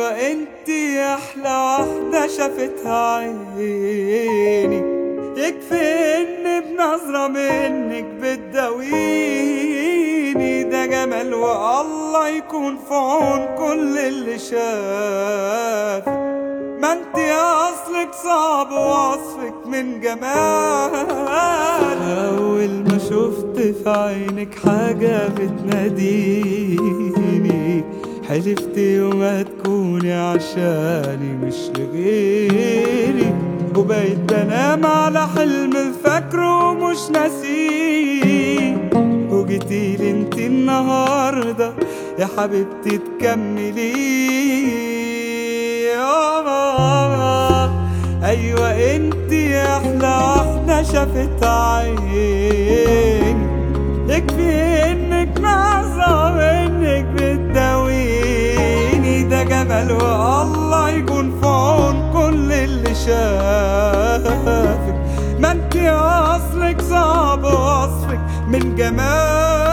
ايوه انتي احلى واحدة شافتها عيني يكفي ان بنظرة منك بتداويني ده جمال والله يكون في عون كل اللي شاف ما انتي اصلك صعب وصفك من جمال اول ما شفت في عينك حاجة بتناديني حلفت يوم هتكوني عشاني مش لغيري وبقيت بنام على حلم فاكره ومش ناسيه وجيتيلي انتي النهارده يا حبيبتي تكملي يا ماما ايوه انتي احلى واحده شافتها عيني يكفي انك نظرة منك بتداويني ده جمال والله يكون في عون كل اللي شافك ما انتي اصلك صعب وصفك من جمال